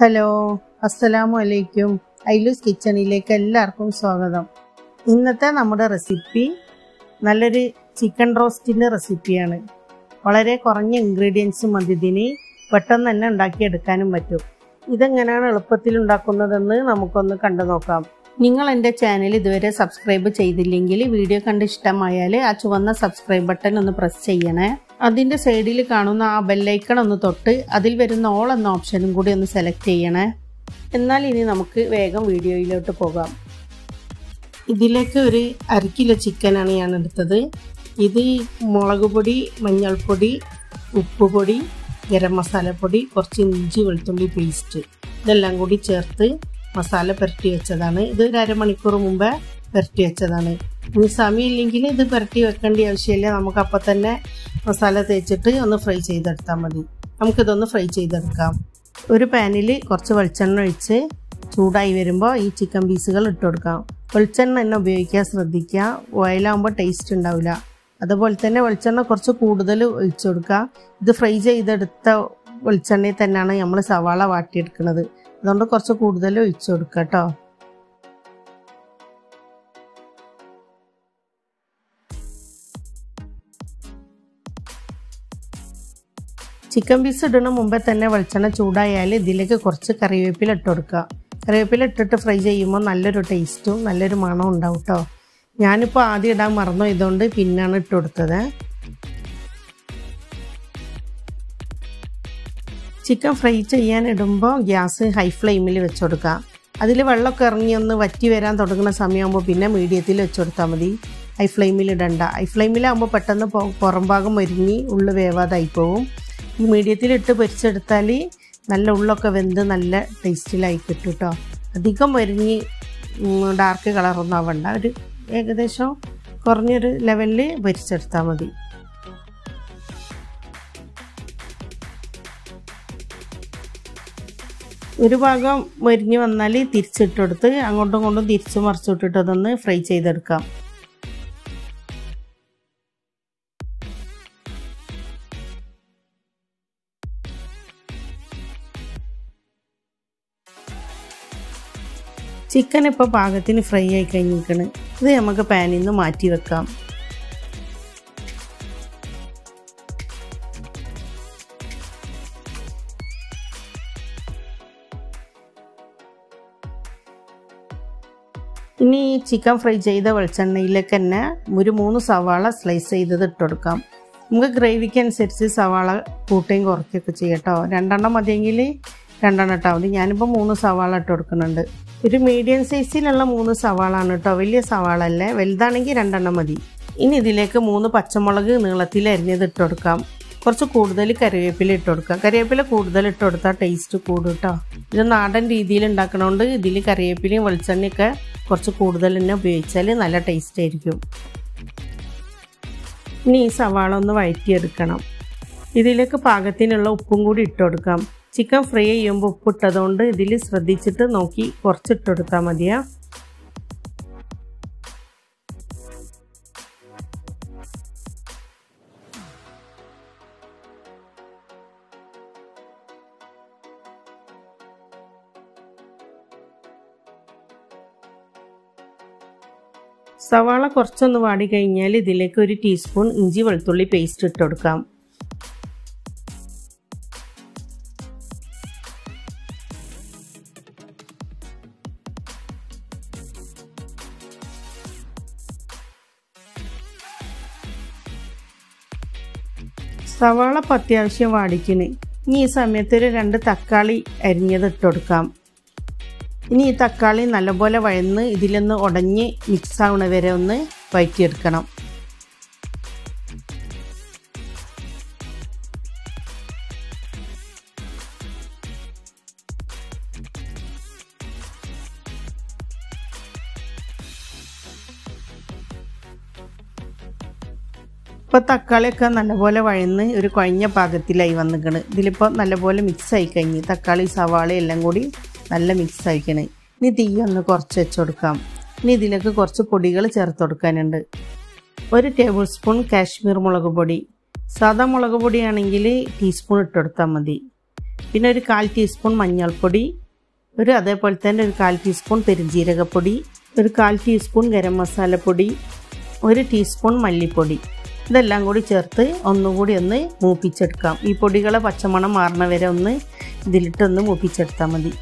hello അസ്സലാമു അലൈക്കും ഐലൂസ് കിച്ചണിലേക്ക് എല്ലാവർക്കും സ്വാഗതം ഇന്നത്തെ നമ്മുടെ റെസിപ്പി നല്ലൊരു ചിക്കൻ റോസ്റ്റിൻ്റെ റെസിപ്പിയാണ് വളരെ കുറഞ്ഞ ഇൻഗ്രീഡിയൻസ് മതി ഇതിന് പെട്ടെന്ന് തന്നെ ഉണ്ടാക്കിയെടുക്കാനും പറ്റും ഇതെങ്ങനെയാണ് എളുപ്പത്തിൽ ഉണ്ടാക്കുന്നതെന്ന് നമുക്കൊന്ന് കണ്ടു നോക്കാം നിങ്ങൾ എൻ്റെ ചാനൽ ഇതുവരെ സബ്സ്ക്രൈബ് ചെയ്തില്ലെങ്കിൽ വീഡിയോ കണ്ട് ഇഷ്ടമായാൽ ആ ചുവന്ന സബ്സ്ക്രൈബ് ബട്ടൺ ഒന്ന് പ്രസ് ചെയ്യണേ അതിൻ്റെ സൈഡിൽ കാണുന്ന ആ ബെല്ലൈക്കൺ ഒന്ന് തൊട്ട് അതിൽ വരുന്ന ഓൾ എന്ന ഓപ്ഷനും കൂടി ഒന്ന് സെലക്ട് ചെയ്യണേ എന്നാൽ ഇനി നമുക്ക് വേഗം വീഡിയോയിലോട്ട് പോകാം ഇതിലേക്ക് ഒരു അര കിലോ ചിക്കനാണ് ഞാൻ എടുത്തത് ഇത് മുളക് പൊടി മഞ്ഞൾപ്പൊടി ഉപ്പുപൊടി ഗരം മസാലപ്പൊടി കുറച്ച് ഇഞ്ചി വെളുത്തുള്ളി പേസ്റ്റ് ഇതെല്ലാം കൂടി ചേർത്ത് മസാല പുരട്ടി വെച്ചതാണ് ഇത് ഒരു അരമണിക്കൂർ മുമ്പേ പുരട്ടി വെച്ചതാണ് ഇനി സമയമില്ലെങ്കിൽ ഇത് പുരട്ടി വെക്കേണ്ട ആവശ്യമില്ല നമുക്ക് അപ്പം തന്നെ മസാല തേച്ചിട്ട് ഒന്ന് ഫ്രൈ ചെയ്തെടുത്താൽ മതി നമുക്കിതൊന്ന് ഫ്രൈ ചെയ്തെടുക്കാം ഒരു പാനിൽ കുറച്ച് വെളിച്ചെണ്ണ ഒഴിച്ച് ചൂടായി വരുമ്പോൾ ഈ ചിക്കൻ പീസുകൾ ഇട്ട് കൊടുക്കാം വെളിച്ചെണ്ണ തന്നെ ഉപയോഗിക്കാൻ ശ്രദ്ധിക്കുക ഓയിലാകുമ്പോൾ ടേസ്റ്റ് ഉണ്ടാവില്ല അതുപോലെ തന്നെ വെളിച്ചെണ്ണ കുറച്ച് കൂടുതൽ ഒഴിച്ചു കൊടുക്കുക ഇത് ഫ്രൈ ചെയ്തെടുത്ത വെളിച്ചെണ്ണയിൽ തന്നെയാണ് നമ്മൾ സവാള വാട്ടിയെടുക്കുന്നത് അതുകൊണ്ട് കുറച്ച് കൂടുതൽ ഒഴിച്ചു കൊടുക്കുക കേട്ടോ ചിക്കൻ പീസ് ഇടണ മുമ്പേ തന്നെ വെളിച്ചെണ്ണ ചൂടായാൽ ഇതിലേക്ക് കുറച്ച് കറിവേപ്പില ഇട്ട് കൊടുക്കുക കറിവേപ്പില ഇട്ടിട്ട് ഫ്രൈ ചെയ്യുമ്പോൾ നല്ലൊരു ടേസ്റ്റും നല്ലൊരു മണവും ഉണ്ടാവും കേട്ടോ ഞാനിപ്പോൾ ആദ്യം ഇടാൻ മറന്നു ഇതുകൊണ്ട് പിന്നാണ് ഇട്ട് കൊടുത്തത് ചിക്കൻ ഫ്രൈ ചെയ്യാൻ ഇടുമ്പോൾ ഗ്യാസ് ഹൈ ഫ്ലെയിമിൽ വെച്ച് കൊടുക്കുക അതിൽ വെള്ളമൊക്കെ ഇറങ്ങി ഒന്ന് വറ്റി വരാൻ തുടങ്ങുന്ന സമയമാകുമ്പോൾ പിന്നെ മീഡിയത്തിൽ വെച്ച് കൊടുത്താൽ മതി ഹൈ ഫ്ലെയിമിൽ ഇടണ്ട ഹൈ ഫ്ലെയിമിലാകുമ്പോൾ പെട്ടെന്ന് പുറം ഭാഗം മരിഞ്ഞ് ഉള്ളു വേവാതായി പോവും ഈ മീഡിയത്തിലിട്ട് പൊരിച്ചെടുത്താൽ നല്ല ഉള്ളൊക്കെ വെന്ത് നല്ല ടേസ്റ്റിലായി കിട്ടും കേട്ടോ അധികം മരിഞ്ഞ് ഡാർക്ക് കളറൊന്നും ആവണ്ട ഒരു ഏകദേശം കുറഞ്ഞൊരു ലെവലിൽ പൊരിച്ചെടുത്താൽ മതി ഒരു ഭാഗം മരിഞ്ഞ് വന്നാൽ തിരിച്ചിട്ടെടുത്ത് അങ്ങോട്ടും ഇങ്ങോട്ടും തിരിച്ചു മറിച്ചിട്ടിട്ട് അതൊന്ന് ഫ്രൈ ചെയ്തെടുക്കാം ചിക്കൻ ഇപ്പോൾ പാകത്തിന് ഫ്രൈ ആയി കഴിഞ്ഞിരിക്കണ് ഇത് നമുക്ക് പാനിൽ നിന്ന് മാറ്റി വെക്കാം ഇനി ഈ ചിക്കൻ ഫ്രൈ ചെയ്ത വെളിച്ചെണ്ണയിലേക്ക് തന്നെ ഒരു മൂന്ന് സവാള സ്ലൈസ് ചെയ്തത് ഇട്ട് കൊടുക്കാം നമുക്ക് ഗ്രേവിക്ക് അനുസരിച്ച് സവാള കൂട്ടുകയും കുറയ്ക്കുകയൊക്കെ ചെയ്യട്ടോ രണ്ടെണ്ണം മതിയെങ്കിൽ രണ്ടെണ്ണം ഇട്ടാൽ മതി ഞാനിപ്പോൾ മൂന്ന് സവാള ഇട്ട് കൊടുക്കുന്നുണ്ട് ഒരു മീഡിയം സൈസിലുള്ള മൂന്ന് സവാള ആണ് കേട്ടോ വലിയ സവാള അല്ലേ വലുതാണെങ്കിൽ രണ്ടെണ്ണം മതി ഇനി ഇതിലേക്ക് മൂന്ന് പച്ചമുളക് നീളത്തിൽ അരിഞ്ഞത് ഇട്ട് കൊടുക്കാം കുറച്ച് കൂടുതൽ കറിവേപ്പില ഇട്ട് കൊടുക്കാം കറിവേപ്പില കൂടുതൽ ഇട്ട് കൊടുത്താൽ ടേസ്റ്റ് കൂടും കേട്ടോ ഇത് നാടൻ രീതിയിൽ ഉണ്ടാക്കണോണ്ട് ഇതിൽ കറിവേപ്പിലയും വെളിച്ചെണ്ണയൊക്കെ കുറച്ച് കൂടുതൽ തന്നെ ഉപയോഗിച്ചാൽ നല്ല ടേസ്റ്റ് ആയിരിക്കും ഇനി ഈ സവാള ഒന്ന് വഴറ്റിയെടുക്കണം ഇതിലേക്ക് പാകത്തിനുള്ള ഉപ്പും കൂടി ഇട്ട് കൊടുക്കാം ചിക്കൻ ഫ്രൈ ചെയ്യുമ്പോൾ ഉപ്പിട്ടതുകൊണ്ട് ഇതിൽ ശ്രദ്ധിച്ചിട്ട് നോക്കി കുറച്ചിട്ട് കൊടുത്താൽ മതിയാ സവാള കുറച്ചൊന്ന് വാടി കഴിഞ്ഞാൽ ഇതിലേക്ക് ഒരു ടീസ്പൂൺ ഇഞ്ചി വെളുത്തുള്ളി പേസ്റ്റ് ഇട്ട് കൊടുക്കാം സവാള ഇപ്പം അത്യാവശ്യം വാടിക്കണ് ഇനി ഈ സമയത്ത് ഒരു രണ്ട് തക്കാളി അരിഞ്ഞത് ഇട്ട് കൊടുക്കാം ഇനി ഈ തക്കാളി നല്ലപോലെ വഴന്ന് ഇതിലൊന്ന് ഉടഞ്ഞ് മിക്സ് ആവണ വരെ ഒന്ന് വഴറ്റിയെടുക്കണം ഇപ്പോൾ തക്കാളിയൊക്കെ നല്ലപോലെ വഴന്ന് ഒരു കുഴഞ്ഞ പാകത്തിലായി വന്നിക്കണ് ഇതിലിപ്പോൾ നല്ലപോലെ മിക്സ് ആയി കഴിഞ്ഞ് തക്കാളി സവാള എല്ലാം കൂടി നല്ല മിക്സ് ആയിക്കണേ ഇനി തീ ഒന്ന് കുറച്ച് വെച്ച് കൊടുക്കാം ഇനി ഇതിലേക്ക് കുറച്ച് പൊടികൾ ചേർത്ത് കൊടുക്കാനുണ്ട് ഒരു ടേബിൾ സ്പൂൺ കാശ്മീർ മുളക് പൊടി സാധാ മുളക് പൊടിയാണെങ്കിൽ ടീസ്പൂൺ ഇട്ട് കൊടുത്താൽ മതി പിന്നെ ഒരു കാൽ ടീസ്പൂൺ മഞ്ഞൾപ്പൊടി ഒരു അതേപോലെ തന്നെ ഒരു കാൽ ടീസ്പൂൺ പെരുംജീരകപ്പൊടി ഒരു കാൽ ടീസ്പൂൺ ഗരം മസാലപ്പൊടി ഒരു ടീസ്പൂൺ മല്ലിപ്പൊടി ഇതെല്ലാം കൂടി ചേർത്ത് ഒന്നുകൂടി ഒന്ന് മൂപ്പിച്ചെടുക്കാം ഈ പൊടികളെ പച്ചമണം മാറണ വരെ ഒന്ന് ഇതിലിട്ടൊന്ന് മൂപ്പിച്ചെടുത്താൽ മതി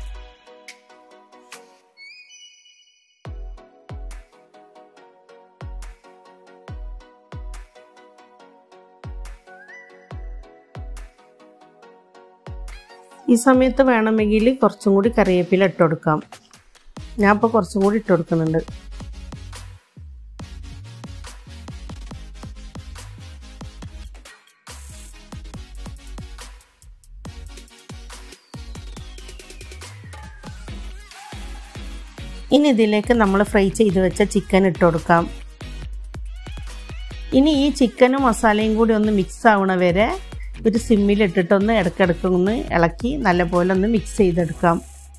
ഈ സമയത്ത് വേണമെങ്കിൽ കുറച്ചും കൂടി കറിവേപ്പില ഇട്ട് കൊടുക്കാം ഞാൻ ഇപ്പോൾ കുറച്ചും കൂടി ഇട്ട് കൊടുക്കുന്നുണ്ട് ഇനി ഇതിലേക്ക് നമ്മൾ ഫ്രൈ ചെയ്ത് വെച്ച ചിക്കൻ ഇട്ട് കൊടുക്കാം ഇനി ഈ ചിക്കനും മസാലയും കൂടി ഒന്ന് മിക്സ് ആവണ വരെ ഒരു സിമ്മിലിട്ടിട്ടൊന്ന് ഇടയ്ക്കിടയ്ക്ക് ഒന്ന് ഇളക്കി നല്ലപോലെ ഒന്ന് മിക്സ് ചെയ്തെടുക്കാം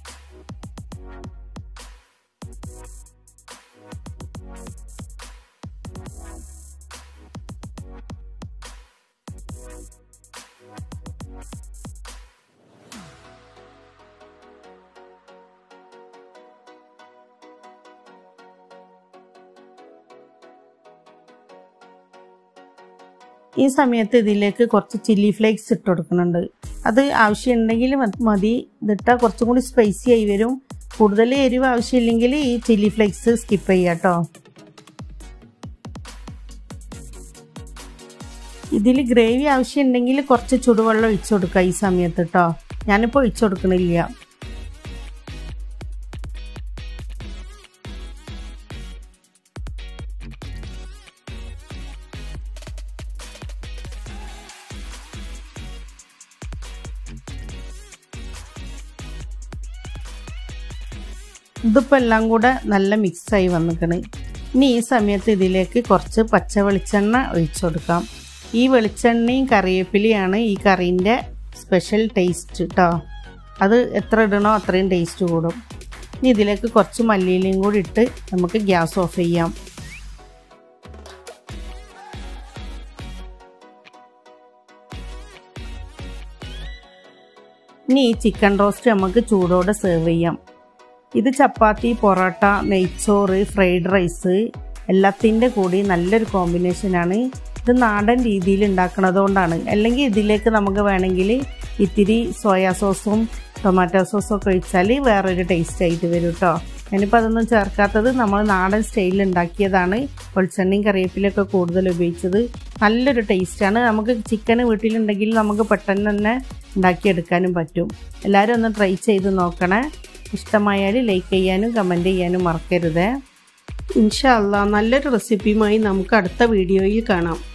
ഈ സമയത്ത് ഇതിലേക്ക് കുറച്ച് ചില്ലി ഫ്ലേക്സ് ഇട്ട് കൊടുക്കുന്നുണ്ട് അത് ആവശ്യമുണ്ടെങ്കിൽ മതി ഇതിട്ടാൽ കുറച്ചും കൂടി സ്പൈസി ആയി വരും കൂടുതൽ എരിവ് ആവശ്യമില്ലെങ്കിൽ ഈ ചില്ലി ഫ്ലേക്സ് സ്കിപ്പ് ചെയ്യാം കേട്ടോ ഇതിൽ ഗ്രേവി ആവശ്യമുണ്ടെങ്കിൽ കുറച്ച് ചുടുവെള്ളം ഒഴിച്ചു കൊടുക്കുക ഈ സമയത്ത് കേട്ടോ ഞാനിപ്പോൾ ഒഴിച്ചു കൊടുക്കണില്ല ഇതിപ്പോൾ എല്ലാം കൂടെ നല്ല മിക്സായി വന്നിക്കണ് ഇനി ഈ സമയത്ത് ഇതിലേക്ക് കുറച്ച് പച്ച വെളിച്ചെണ്ണ ഒഴിച്ചു കൊടുക്കാം ഈ വെളിച്ചെണ്ണയും കറിവേപ്പിലയാണ് ഈ കറീൻ്റെ സ്പെഷ്യൽ ടേസ്റ്റ് കേട്ടോ അത് എത്ര ഇടണോ അത്രയും ടേസ്റ്റ് കൂടും ഇനി ഇതിലേക്ക് കുറച്ച് മല്ലിയിലയും കൂടി ഇട്ട് നമുക്ക് ഗ്യാസ് ഓഫ് ചെയ്യാം ഇനി ഈ ചിക്കൻ റോസ്റ്റ് നമുക്ക് ചൂടോടെ സെർവ് ചെയ്യാം ഇത് ചപ്പാത്തി പൊറോട്ട നെയ്ച്ചോറ് ഫ്രൈഡ് റൈസ് എല്ലാത്തിൻ്റെ കൂടി നല്ലൊരു കോമ്പിനേഷനാണ് ഇത് നാടൻ രീതിയിൽ ഉണ്ടാക്കുന്നത് കൊണ്ടാണ് അല്ലെങ്കിൽ ഇതിലേക്ക് നമുക്ക് വേണമെങ്കിൽ ഇത്തിരി സോയാ സോസും ടൊമാറ്റോ സോസും ഒക്കെ ഒഴിച്ചാൽ വേറൊരു ടേസ്റ്റ് ആയിട്ട് വരും കേട്ടോ ഞാനിപ്പോൾ അതൊന്നും ചേർക്കാത്തത് നമ്മൾ നാടൻ സ്റ്റൈലിൽ ഉണ്ടാക്കിയതാണ് വെളിച്ചെണ്ണയും കറിവേപ്പിലൊക്കെ കൂടുതൽ ഉപയോഗിച്ചത് നല്ലൊരു ടേസ്റ്റാണ് നമുക്ക് ചിക്കൻ വീട്ടിലുണ്ടെങ്കിൽ നമുക്ക് പെട്ടെന്ന് തന്നെ ഉണ്ടാക്കിയെടുക്കാനും പറ്റും എല്ലാവരും ഒന്ന് ട്രൈ ചെയ്ത് നോക്കണേ ഇഷ്ടമായാൽ ലൈക്ക് ചെയ്യാനും കമൻറ്റ് ചെയ്യാനും മറക്കരുത് ഇൻഷാ അല്ലാ നല്ലൊരു റെസിപ്പിയുമായി നമുക്ക് അടുത്ത വീഡിയോയിൽ കാണാം